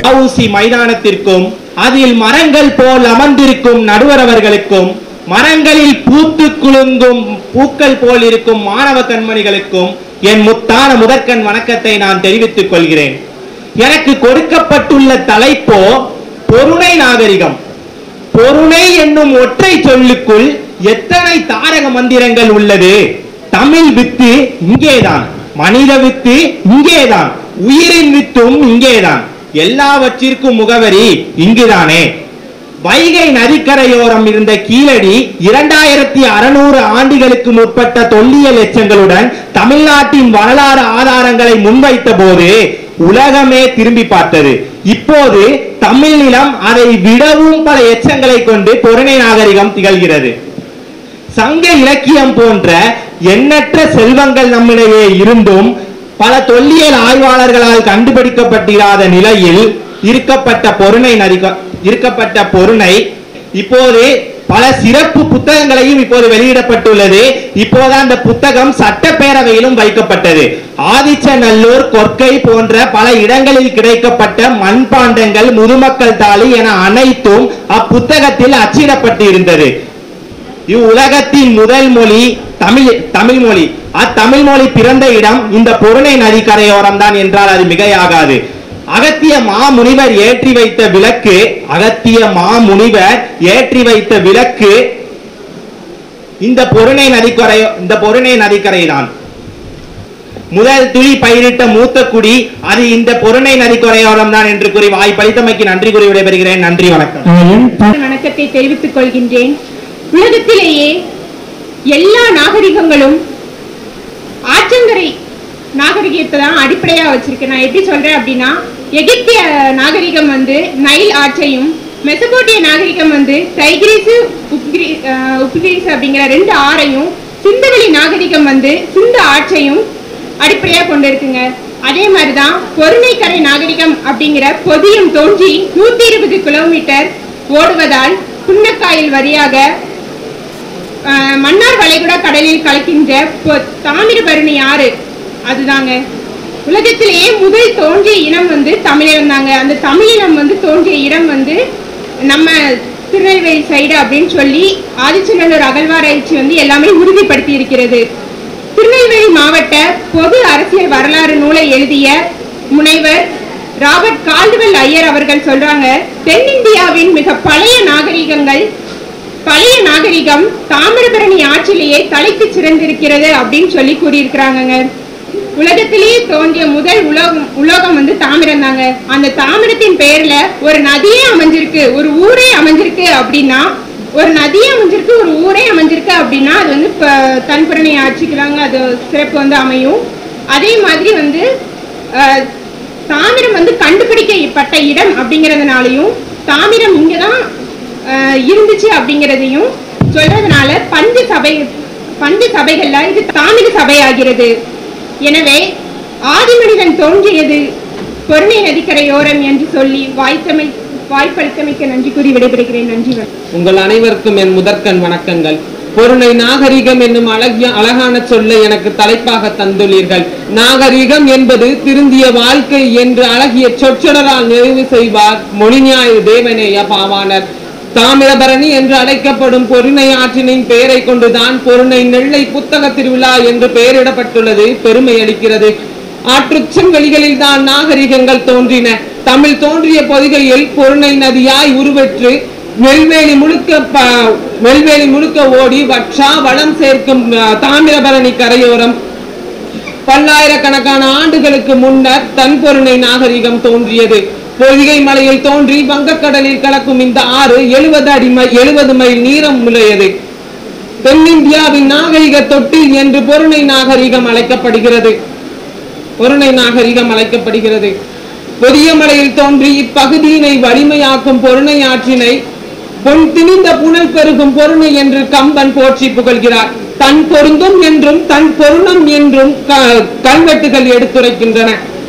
ஊசி மைதானத்திற்கும் அதில் மரங்கள் போல் அமர்ந்திருக்கும் நடுவர் அவர்களுக்கும் மரங்களில் பூத்து குலுங்கும் பூக்கள் போல் இருக்கும் மாணவ கண்மணிகளுக்கும் என் முத்தான முதற்கண் வணக்கத்தை நான் தெரிவித்துக் கொள்கிறேன் எனக்கு கொடுக்கப்பட்டுள்ள தலைப்போ பொருணை நாகரிகம் பொருணை என்னும் ஒற்றை சொல்லுக்குள் எத்தனை தாரக மந்திரங்கள் உள்ளது தமிழ் வித்து இங்கேதான் மனித வித்து இங்கேதான் உயிரின் வித்தும் இங்கேதான் எல்லாவற்றிற்கும் முகவரி இங்குதானே வைகை நதிக்கரையோரம் இருந்த கீழடி இரண்டாயிரத்தி அறுநூறு ஆண்டுகளுக்கு முற்பட்ட தொல்லியல் எச்சங்களுடன் தமிழ்நாட்டின் வரலாறு ஆதாரங்களை முன்வைத்த போது உலகமே திரும்பி பார்த்தது இப்போது தமிழ் நிலம் அதை விடவும் பல எச்சங்களை கொண்டு பொருணை நாகரிகம் திகழ்கிறது சங்க இலக்கியம் போன்ற எண்ணற்ற செல்வங்கள் நம்மிடையே இருந்தும் பல தொல்லியல் ஆய்வாளர்களால் கண்டுபிடிக்கப்பட்டிராத நிலையில் இருக்கப்பட்ட பொருணை நதிக்க இருக்கப்பட்ட பொருணை இப்போது பல சிறப்பு புத்தகங்களையும் இப்போது வெளியிடப்பட்டுள்ளது இப்போது அந்த புத்தகம் சட்டப்பேரவையிலும் வைக்கப்பட்டது ஆதிச்சநல்லூர் கொற்கை போன்ற பல இடங்களில் கிடைக்கப்பட்ட மண்பாண்டங்கள் முதுமக்கள் தாளி என அனைத்தும் அப்புத்தகத்தில் அச்சிடப்பட்டு இருந்தது இவ்வுலகத்தின் முதல் மொழி தமிழ் தமிழ் மொழி அத்தமிழ் மொழி பிறந்த இடம் இந்த பொருணை நதி கரையோரம் தான் என்றால் அது மிகையாகாது அகத்திய மாமுனிவர் ஏற்றி வைத்த விளக்கு அகத்திய மாமுனிவர் ஏற்றி வைத்த விளக்கு இந்த பொருணை நதிக்கரை இந்த பொருணை நதிக்கரை தான் முதல் துளி பயிரிட்ட மூத்த குடி அது இந்த பொருணை நதிக்கரையோரம் தான் என்று கூறி வாய்ப்பளித்தமைக்கு நன்றி கூறி விடைபெறுகிறேன் நன்றி வணக்கம் வணக்கத்தை தெரிவித்துக் கொள்கின்றேன் உலகத்திலேயே எல்லா நாகரிகங்களும் ஆற்றங்கரை நாகரிகத்தை தான் அடிப்படையா வச்சிருக்கு நான் எப்படி சொல்றேன் அப்படின்னா எகிப்திய நாகரிகம் வந்து நைல் ஆற்றையும் மெசபோட்டிய நாகரிகம் வந்து டைகிரிஸ் உப்கிரி அஹ், உப்கிரிஸ் அப்படிங்கிற ரெண்டு ஆறையும் சிந்தவெளி நாகரிகம் வந்து சிந்து ஆற்றையும் அடிப்படையா கொண்டு இருக்குங்க அதே மாதிரிதான் பொருணைக்கரை நாகரிகம் அப்படிங்கிற பொதியம் தோன்றி நூத்தி இருபது கிலோமீட்டர் ஓடுவதால் புன்னக்காயல் வழியாக ஆஹ், மன்னார் வளைகுடா கடலில் கலக்கின்ற பொ- தாமிரபரணி ஆறு அதுதாங்க உலகத்திலேயே முதல் தோன்றிய இனம் வந்து தமிழினம் தாங்க அந்த தமிழினம் வந்து தோன்றிய இடம் வந்து நம்ம திருநெல்வேலி சைடு அப்படின்னு சொல்லி ஆதிச்சநல்லூர் அகழ்வாராய்ச்சி வந்து எல்லாமே உறுதிப்படுத்தி இருக்கிறது திருநெல்வேலி மாவட்ட பொது அரசியல் வரலாறு நூலை எழுதிய முனைவர் ராபர்ட் கால்டுவெல் ஐயர் அவர்கள் சொல்றாங்க தென்னிந்தியாவின் மிக பழைய நாகரிகங்கள் பழைய நாகரிகம் தாமிரபரணி ஆற்றிலேயே தலைக்கு சிறந்திருக்கிறது அப்படின்னு சொல்லி கூறியிருக்கிறாங்கங்க உலகத்திலேயே தோன்றிய முதல் உலோகம் உலோகம் வந்து தாமிரம் தாங்க அந்த தாமிரத்தின் பெயர்ல ஒரு நதியே அமைஞ்சிருக்கு ஒரு ஊரே அமைஞ்சிருக்கு அப்படின்னா ஒரு நதியே அமைஞ்சிருக்கு ஒரு ஊரே அமைஞ்சிருக்கு அப்படின்னா அது வந்து இப்ப தன்புரணி ஆட்சிக்கு தாங்க அது சிறப்பு வந்து அமையும் அதே மாதிரி வந்து அஹ், தாமிரம் வந்து கண்டுபிடிக்கப்பட்ட இடம் அப்படிங்கிறதுனாலையும் தாமிரம் இங்கதான் அஹ், இருந்துச்சு அப்படிங்கிறதையும் சொல்றதுனால பஞ்ச சபை பஞ்ச சபைகள்ல இது தாமிர சபை ஆகிறது எனவே ஆதிமனிதன் தோன்றியது பொருணை நதிக்கரையோரம் என்று சொல்லி வாய்த்தமை வாய்ப்பளித்தமைக்கு நன்றி கூறி விடைபெறுகிறேன் நன்றி வணக்கம். உங்கள் அனைவருக்கும் என் முதற்கண் வணக்கங்கள் பொருணை நாகரிகம் என்னும் அழகிய அழகான சொல்லை எனக்கு தலைப்பாக தந்துள்ளீர்கள் நாகரிகம் என்பது திருந்திய வாழ்க்கை என்று அழகிய சொற்றொடரால் நிறைவு செய்வார் மொழிஞாய தேவனேய பாவாணர் தாமிரபரணி என்று அழைக்கப்படும் பொருணை ஆற்றினின் பெயரை கொண்டுதான் பொருணை நெல்லை புத்தக திருவிழா என்று பெயரிடப்பட்டுள்ளது பெருமை அளிக்கிறது ஆற்றுச்செங்கலிகளில் தான் நாகரிகங்கள் தோன்றின தமிழ் தோன்றிய பொதிகையில் பொருணை நதியாய் உருவெற்று நெல்வேலி முழுக்க ப- நெல்வேலி முழுக்க ஓடி வற்றா வளம் சேர்க்கும் அஹ், தாமிரபரணி கரையோரம் பல்லாயிரக்கணக்கான ஆண்டுகளுக்கு முன்னர் தன்பொருணை நாகரிகம் தோன்றியது பொதிகை மலையில் தோன்றி வங்கக்கடலில் கலக்கும் இந்த ஆறு எழுபது அடி எழுபது மைல் நீளம் உடையது தென்னிந்தியாவின் நாகரிக தொட்டில் என்று பொருணை நாகரிகம் அழைக்கப்படுகிறது பொருணை நாகரிகம் அழைக்கப்படுகிறது பொதிய மலையில் தோன்றி இப்பகுதியினை வலிமையாக்கும் பொருணை ஆற்றினை பொன் திணிந்த புனல் பெருகும் பொருணை என்று கம்பன் போற்றி புகழ்கிறார் தன் பொருந்தும் என்றும் தன் பொருணம் என்றும் க- கல்வெட்டுகள் எடுத்துரைக்கின்றன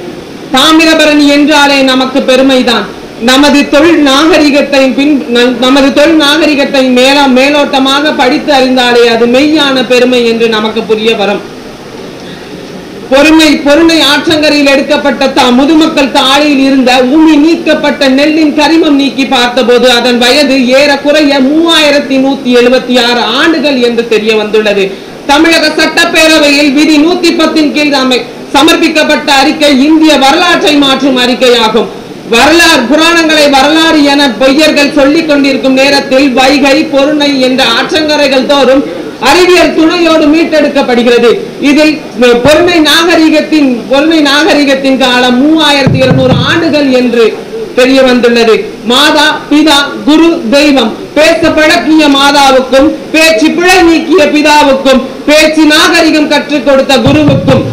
தாமிரபரணி என்றாலே நமக்கு பெருமைதான் நமது தொழில் நாகரிகத்தை பின் ந- நமது தொழில் நாகரிகத்தை மேல மேலோட்டமாக படித்து அறிந்தாலே அது மெய்யான பெருமை என்று நமக்கு புரிய வரும் பொறுமை பொருணை ஆற்றங்கரையில் எடுக்கப்பட்ட தா முதுமக்கள் தாளியில் இருந்த உமி நீக்கப்பட்ட நெல்லின் கரிமம் நீக்கி பார்த்தபோது அதன் வயது ஏறக்குறைய மூவாயிரத்தி நூத்தி எழுபத்தி ஆறு ஆண்டுகள் என்று தெரிய வந்துள்ளது தமிழக சட்டப்பேரவையில் விதி நூத்தி பத்தின் கீழ் அமை சமர்ப்பிக்கப்பட்ட அறிக்கை இந்திய வரலாற்றை மாற்றும் அறிக்கையாகும் வரலாறு புராணங்களை வரலாறு என பொய்யர்கள் சொல்லிக் கொண்டிருக்கும் நேரத்தில் வைகை பொருணை என்ற ஆற்றங்கரைகள் தோறும் அறிவியல் துணையோடு மீட்டெடுக்கப்படுகிறது இதில் பொருணை நாகரிகத்தின் பொருணை நாகரிகத்தின் காலம் மூவாயிரத்தி இருநூறு ஆண்டுகள் என்று தெரிய வந்துள்ளது மாதா பிதா குரு தெய்வம் பேச பழக்கிய மாதாவுக்கும் பேச்சு பிழை நீக்கிய பிதாவுக்கும் பேச்சு நாகரிகம் கற்றுக் கொடுத்த குருவுக்கும்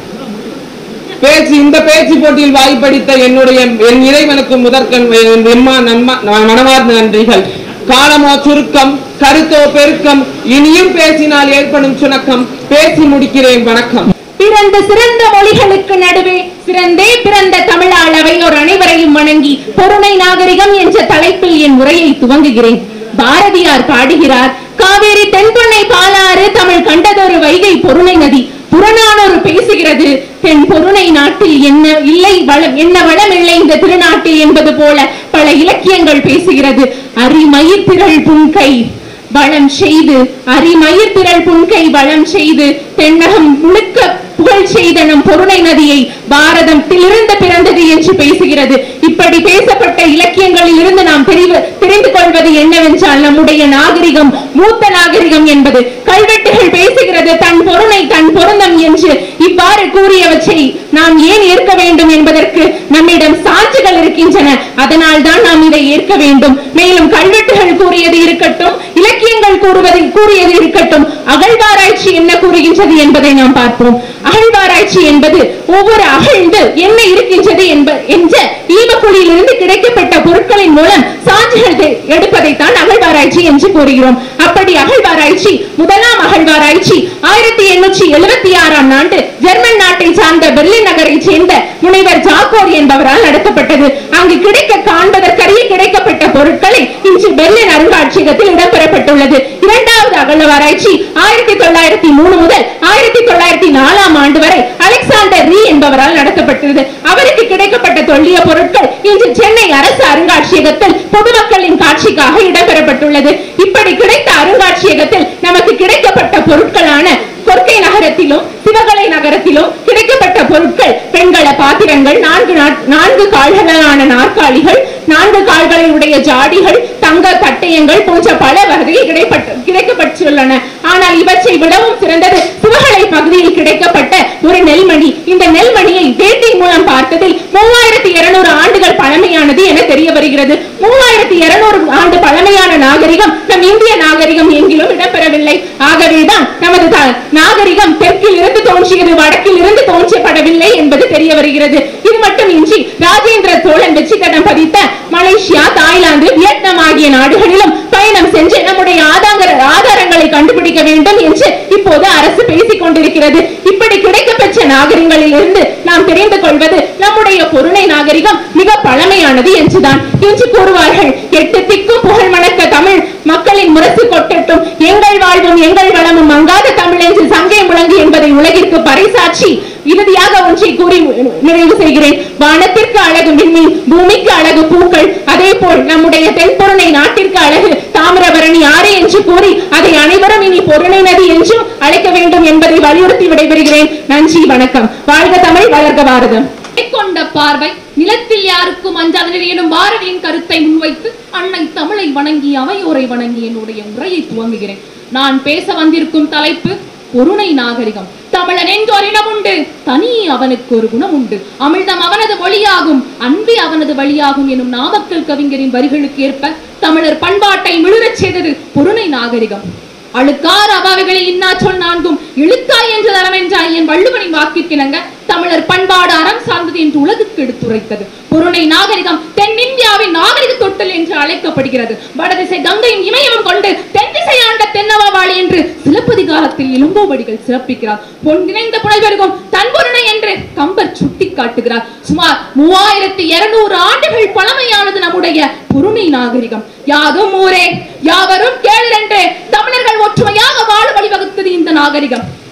பேச்சு இந்த பேச்சு போட்டியில் வாய்ப்படித்த என்னுடைய என் இறைவனுக்கு முதற்கண் என் எம்மா நன்ம மனமார்ந்த நன்றிகள் காலமோ சுருக்கம் கருத்தோ பெருக்கம் இனியும் பேசினால் ஏற்படும் சுணக்கம் பேசி முடிக்கிறேன் வணக்கம் பிறந்த சிறந்த மொழிகளுக்கு நடுவே சிறந்தே பிறந்த தமிழாளவை ஒரு அனைவரையும் வணங்கி பொருணை நாகரிகம் என்ற தலைப்பில் என் உரையை துவங்குகிறேன் பாரதியார் பாடுகிறார் காவேரி தென்பொன்னை பாலாறு தமிழ் கண்டதொரு வைகை பொருணை நதி புறநானூறு பேசுகிறது தென் பொருணை நாட்டில் என்ன இல்லை வளம் என்ன வளம் இல்லை இந்த திருநாட்டில் என்பது போல பல இலக்கியங்கள் பேசுகிறது அரிமயிர் திரள் புன்கை வளம் செய்து அரிமயிர் திரள் புன்கை வளம் செய்து தென்னகம் முழுக்க புகழ் செய்த நம் பொருணை நதியை பாரதத்திலிருந்து பிறந்தது என்று பேசுகிறது இப்படி பேசப்பட்ட இலக்கியங்களில் இருந்து நாம் தெரிவு தெரிந்து கொள்வது என்னவென்றால் நம்முடைய நாகரிகம் மூத்த நாகரிகம் என்பது கல்வெட்டுகள் பேசுகிறது தன் பொருணை தன் பொருந்தம் என்று இவ்வாறு கூறியவற்றை நாம் ஏன் ஏற்க வேண்டும் என்பதற்கு நம்மிடம் சான்றுகள் இருக்கின்றன அதனால் தான் நாம் இதை ஏற்க வேண்டும் மேலும் கல்வெட்டுகள் கூறியது இருக்கட்டும் இலக்கியங்கள் கூறுவது கூறியது இருக்கட்டும் அகழ்வாராய்ச்சி என்ன கூறுகின்றது என்பதை நாம் பார்ப்போம் அகழ்வாராய்ச்சி என்பது ஒவ்வொரு அகழ்ந்து என்ன இருக்கின்றது என்ப என்ற ஈமக்குழியிலிருந்து கிடைக்கப்பட்ட பொருட்களின் மூலம் சான்றுகள் தெ- எடுப்பதைத்தான் அகழ்வாராய்ச்சி என்று கூறுகிறோம் அப்படி அகழ்வாராய்ச்சி முதலாம் அகழ்வாராய்ச்சி ஆயிரத்தி எண்ணூற்றி எழுபத்தி ஆறாம் ஆண்டு ஜெர்மன் நாட்டை சார்ந்த பெர்லின் நகரை சேர்ந்த முனைவர் ஜாக்கோர் என்பவரால் நடத்தப்பட்டது அங்கு கிடைக்க காண்பதற்கரிய கிடைக்கப்பட்ட பொருட்களை இன்று பெர்லின் அருங்காட்சியகத்தில் இடம்பெறப்பட்டுள்ளது இரண்டாவது அகழ்வாராய்ச்சி ஆயிரத்தி தொள்ளாயிரத்தி மூணு முதல் ஆயிரத்தி தொள்ளாயிரத்தி நாலாம் ஆண்டு வரை அலெக்சாண்டர் ரீ என்பவரால் நடத்தப்பட்டது அவருக்கு கிடைக்கப்பட்ட தொல்லிய பொருட்கள் இன்று சென்னை அரசு அருங்காட்சியகத்தில் பொதுமக்களின் காட்சிக்காக இடம்பெறப்பட்டுள்ளது இப்படி கிடைத்த அருங்காட்சியகத்தில் நமக்கு கிடைக்கப்பட்ட பொருட்களான கொற்கை நகரத்திலும் சிவகலை நகரத்திலும் கிடைக்கப்பட்ட பொருட்கள் வெண்கல பாத்திரங்கள் நான்கு நாட்- நான்கு கால்களான நாற்காலிகள் நான்கு கால்களை உடைய ஜாடிகள் தங்க கட்டயங்கள் போன்ற பல வகையில் கிடைப்பட்டு கிடைக்கப்பட்டுள்ளன ஆனால் இவற்றை விடவும் சிறந்தது சிவகலை பகுதியில் கிடைக்கப்பட்ட ஒரு நெல்மணி இந்த நெல்மணியை டேட்டிங் மூலம் பார்த்ததில் மூவாயிரத்தி இருநூறு ஆண்டுகள் பழமையானது என தெரிய வருகிறது மூவாயிரத்தி இருநூறு ஆண்டு பழமையான நாகரிகம் நம் இந்திய நாகரிகம் எங்கிலும் இடம்பெறவில்லை ஆகவேதான் நமது த- நாகரிகம் தெற்கில் இருந்து தோன்றியது வடக்கில் இருந்து தோன்றப்படவில்லை என்பது தெரிய வருகிறது இது மட்டுமின்றி ராஜேந்திர சோழன் வெற்றி கடம் பதித்த மலேசியா தாய்லாந்து வியட்நாம் ஆகிய நாடுகளிலும் பயணம் சென்று நம்முடைய ஆதார ஆதாரங்களை கண்டுபிடிக்க வேண்டும் என்று இப்போது அரசு பேசிக் கொண்டிருக்கிறது இப்படி கிடைக்கப்பெற்ற நாகரிகங்களில் இருந்து நாம் தெரிந்து கொள்வது நம்முடைய பொருணை நாகரிகம் மிக பழமையானது என்றுதான் இன்று கூறுவார்கள் எட்டு திக்கும் புகழ் மணக்க தமிழ் மக்களின் முரசு கொட்டட்டும் எங்கள் வாழ்வும் எங்கள் வளமும் மங்காத தமிழ் என்று சங்கே முழங்கு என்பதை உலகிற்கு பறைசாற்றி இறுதியாக ஒன்றை கூறி நிறைவு செய்கிறேன் வானத்திற்கு அழகு விண்மீன் பூமிக்கு அழகு பூக்கள் அதே போல் நம்முடைய தென்பொருணை நாட்டிற்கு அழகு தாமிரபரணி ஆறு என்று கூறி அதை அனைவரும் இனி பொருணை நதி என்றும் அழைக்க வேண்டும் என்பதை வலியுறுத்தி விடைபெறுகிறேன் நன்றி வணக்கம் வாழ்க தமிழ் வளர்க பாரதம் கொண்ட பார்வை நிலத்தில் யாருக்கும் அஞ்சாதனர் எனும் பாரதியின் கருத்தை முன்வைத்து அன்னை தமிழை வணங்கி அவையோரை வணங்கி என்னுடைய உரையை துவங்குகிறேன் நான் பேச வந்திருக்கும் தலைப்பு பொருணை நாகரிகம் தமிழன் என்றோர் இனம் உண்டு தனி அவனுக்கு ஒரு குணம் உண்டு அமிழ்தம் அவனது ஒளியாகும் அன்பே அவனது வழியாகும் எனும் நாமக்கல் கவிஞரின் வரிகளுக்கு ஏற்ப தமிழர் பண்பாட்டை மிளிரச் செய்தது பொருணை நாகரிகம் அழுக்கார் அபாவைகளில் இன்னா சொல் நான்கும் இழுக்காய் என்று தரமென்றாய் என் வள்ளுவனின் வாக்கிற்கிணங்க தமிழர் பண்பாடு அறம் சார்ந்தது என்று உலகுக்கு எடுத்துரைத்தது பொருணை நாகரிகம் தென்னிந்தியாவின் நாகரிக தொட்டில் என்று அழைக்கப்படுகிறது வடதிசை கங்கையும் இமயமும் கொண்டு தென் திசை ஆண்ட தென்னவாவாளி என்று சிலப்பதிகாரத்தில் இளங்கோவடிகள் சிறப்பிக்கிறார் பொன் நிறைந்த புனல் பெருகும் தன்பொருணை என்று கம்பர் சுட்டி காட்டுகிறார் சுமார் மூவாயிரத்தி இருநூறு ஆண்டுகள் பழமையானது நம்முடைய பொருணை நாகரிகம் யாதும் ஊரே யாவரும் கேளென்று தமிழர்கள் ஒற்றுமையாக வாழ வழிவகுத்தது இந்த நாகரிகம்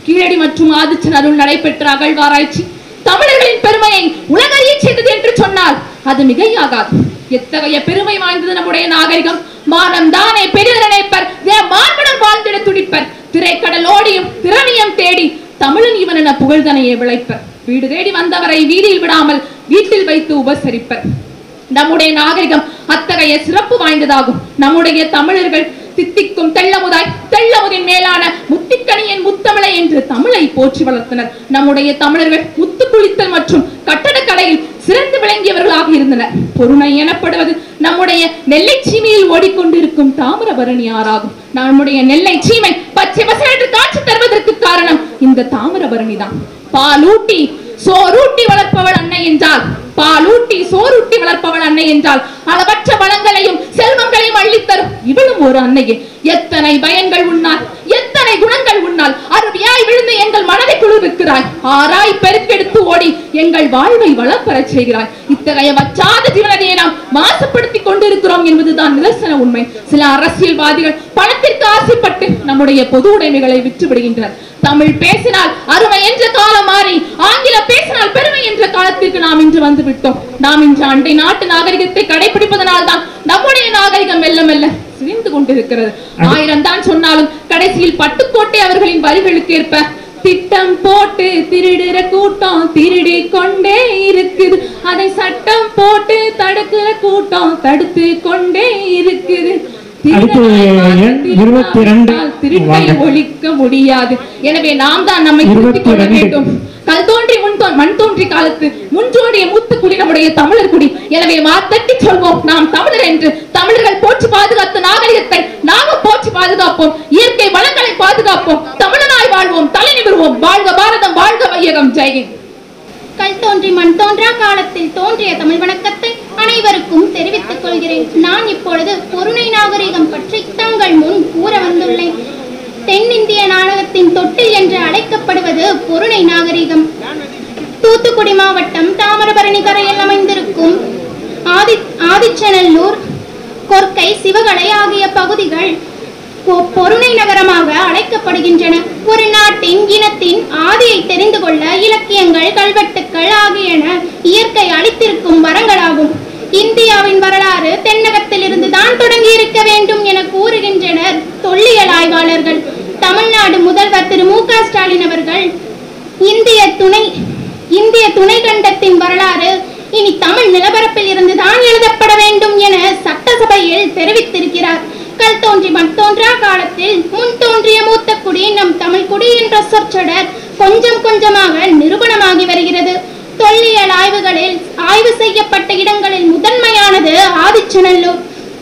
கீழடி மற்றும் ஆதிச்சனருள் நடைபெற்ற அகழ்வாராய்ச்சி தமிழர்களின் பெருமையை உலகறிய செய்தது என்று சொன்னால் அது மிகையாகாது எத்தகைய பெருமை வாய்ந்தது நம்முடைய நாகரிகம் மானம் தானே பெரிதென நினைப்பர் என் மார்புடன் வாழ்ந்திட துடிப்பர் திரைக்கடல் ஓடியும் திரவியம் தேடி தமிழன் இவன் என புகழ்தனையை விளைப்பர் வீடு தேடி வந்தவரை வீதியில் விடாமல் வீட்டில் வைத்து உபசரிப்பர் நம்முடைய நாகரிகம் அத்தகைய சிறப்பு வாய்ந்ததாகும் நம்முடைய தமிழர்கள் தித்திக்கும் தெள்ளமுதாய் தெள்ளமுதின் மேலான முத்திக்கணியின் முத்தமிழை என்று தமிழை போற்றி வளர்த்தனர் நம்முடைய தமிழர்கள் முத்து குளித்தல் மற்றும் கட்டடக்கலையில் சிறந்து விளங்கியவர்களாக இருந்தனர் பொருணை எனப்படுவது நம்முடைய நெல்லை சீமையில் ஓடிக்கொண்டிருக்கும் தாமிரபரணி ஆறாகும் நம்முடைய நெல்லை சீமை பச்சை பசை என்று காட்சி தருவதற்கு காரணம் இந்த தாமிரபரணி தான் பாலூட்டி சோறூட்டி வளர்ப்பவள் அன்னை என்றால் பாலூட்டி சோறூட்டி வளர்ப்பவள் அன்னை என்றால் அளவற்ற வளங்களையும் செல்வங்களையும் அள்ளித்தரும் இவளும் ஒரு அன்னையே எத்தனை பயன்கள் உண்ணால் எத்தனை குணங்கள் உண்ணால் அருவியாய் விழுந்து எங்கள் மனதை குளிர்விக்கிறாய் ஆராய் பெருக்கெடுத்து ஓடி எங்கள் வாழ்வை வளம் பெறச் செய்கிறாய் இத்தகைய வச்சாத ஜீவனதையை நாம் மாசுபடுத்திக் கொண்டிருக்கிறோம் என்பதுதான் நிதர்சன உண்மை சில அரசியல்வாதிகள் பணத்திற்கு ஆசைப்பட்டு நம்முடைய பொது உடைமைகளை விற்று விடுகின்றனர் தமிழ் பேசினால் அருமை என்ற காலம் மாறி ஆங்கிலம் பேசினால் பெருமை என்ற காலத்திற்கு நாம் இன்று வந்து விட்டோம் நாம் இன்று அண்டை நாட்டு நாகரிகத்தை கடைபிடிப்பதனால் தான் நம்முடைய நாகரிகம் மெல்ல மெல்ல சிதைந்து கொண்டிருக்கிறது ஆயிரம் தான் சொன்னாலும் கடைசியில் பட்டுக்கோட்டை அவர்களின் வரிகளுக்கு ஏற்ப திட்டம் போட்டு திருடுற கூட்டம் திருடி கொண்டே இருக்குது அதை சட்டம் போட்டு தடுக்கிற கூட்டம் தடுத்து கொண்டே இருக்குது அடுத்து எண் இருபத்தி ரெண்டு. திருட்டை வாங்க. ஒழிக்க முடியாது எனவே நாம் தான் நம்மை திருத்திக் கொள்ள இருபத்தி ரெண்டு. வேண்டும் கல் தோன்றி முன் தோ- மண் தோன்றி காலத்து முன்றோடிய மூத்த குடி நம்முடைய தமிழர் குடி எனவே மாத்தட்டி சொல்வோம் நாம் தமிழர் என்று தமிழர்கள் போற்றி பாதுகாத்த நாகரிகத்தை நாமும் போற்றி பாதுகாப்போம் இயற்கை வளங்களை பாதுகாப்போம் தமிழனாய் வாழ்வோம் தலை நிமிர்வோம் வாழ்க பாரதம் வாழ்க வையகம் ஜெயஹிந்த் கல் தோன்றி மண் தோன்றா காலத்தில் தோன்றிய தமிழ் வணக்கத்தை அனைவருக்கும் தெரிவித்துக் கொள்கிறேன் நான் இப்பொழுது பொருணை நாகரிகம் பற்றி தங்கள் முன் கூற வந்துள்ளேன் தென்னிந்திய நாடகத்தின் தொட்டில் என்று அழைக்கப்படுவது பொருணை நாகரிகம் தூத்துக்குடி மாவட்டம் தாமிரபரணி கரையில் அமைந்திருக்கும் ஆதி ஆதிச்சநல்லூர் கொர்க்கை சிவகலை ஆகிய பகுதிகள் பொ- பொருணை நகரமாக அழைக்கப்படுகின்றன ஒரு நாட்டின் இனத்தின் ஆதியை தெரிந்து கொள்ள இலக்கியங்கள் கல்வெட்டுக்கள் ஆகியன இயற்கை அளித்திருக்கும் வரங்களாகும் இந்தியாவின் வரலாறு தென்னகத்திலிருந்து தான் தொடங்கி இருக்க வேண்டும் என கூறுகின்றனர் தொல்லியல் ஆய்வாளர்கள் தமிழ்நாடு முதல்வர் திரு மு க ஸ்டாலின் அவர்கள் இந்திய துணை இந்திய துணை கண்டத்தின் வரலாறு இனி தமிழ் நிலப்பரப்பில் இருந்து தான் எழுதப்பட வேண்டும் என சட்டசபையில் தெரிவித்திருக்கிறார் கல் தோன்றி மண் தோன்றா காலத்தில் முன் தோன்றிய மூத்த குடி நம் தமிழ் குடி என்ற சொற்றொடர் கொஞ்சம் கொஞ்சமாக நிரூபணமாகி வருகிறது தொல்லியல் ஆய்வுகளில் ஆய்வு செய்யப்பட்ட இடங்களில் முதன்மையானது ஆதிச்சநல்லூர்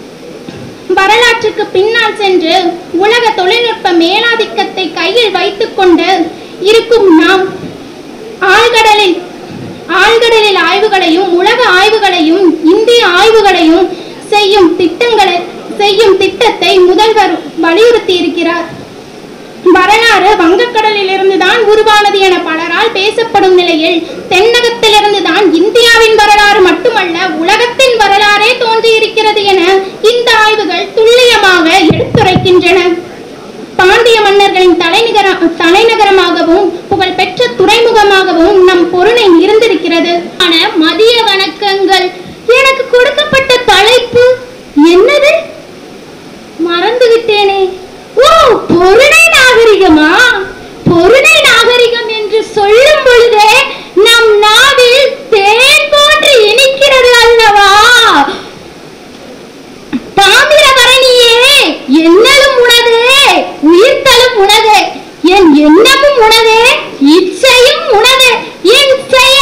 வரலாற்றுக்கு பின்னால் சென்று உலக தொழில்நுட்ப மேலாதிக்கத்தை கையில் வைத்துக்கொண்டு இருக்கும் நாம் ஆழ்கடலில் ஆழ்கடலில் ஆய்வுகளையும் உலக ஆய்வுகளையும் இந்திய ஆய்வுகளையும் செய்யும் திட்டங்களை செய்யும் திட்டத்தை முதல்வர் வலியுறுத்தி இருக்கிறார் வரலாறு வங்கக்கடலில் இருந்துதான் உருவானது என பலரால் பேசப்படும் நிலையில் தென்னகத்திலிருந்து தான் இந்தியாவின் வரலாறு மட்டுமல்ல உலகத்தின் வரலாறே தோன்றியிருக்கிறது என இந்த ஆய்வுகள் துல்லியமாக எடுத்துரைக்கின்றன பாண்டிய மன்னர்களின் தலைநகர தலைநகரமாகவும் புகழ்பெற்ற துறைமுகமாகவும் நம் பொருணை இருந்திருக்கிறது ஆன மதிய வணக்கங்கள் எனக்கு கொடுக்கப்பட்ட தலைப்பு என்னது மறந்து விட்டேனே ஓ பொருணை நாகரிகமா பொருணை நாகரிகம் என்று சொல்லும் பொழுதே நம் நாவில் தேன் போன்று இனிக்கிறது அல்லவா தாமிரபரணியே என்னலும் உனதே உயிர்த்தலும் உனதே என் எண்ணமும் உனதே இச்சையும் உனதே என் செயல்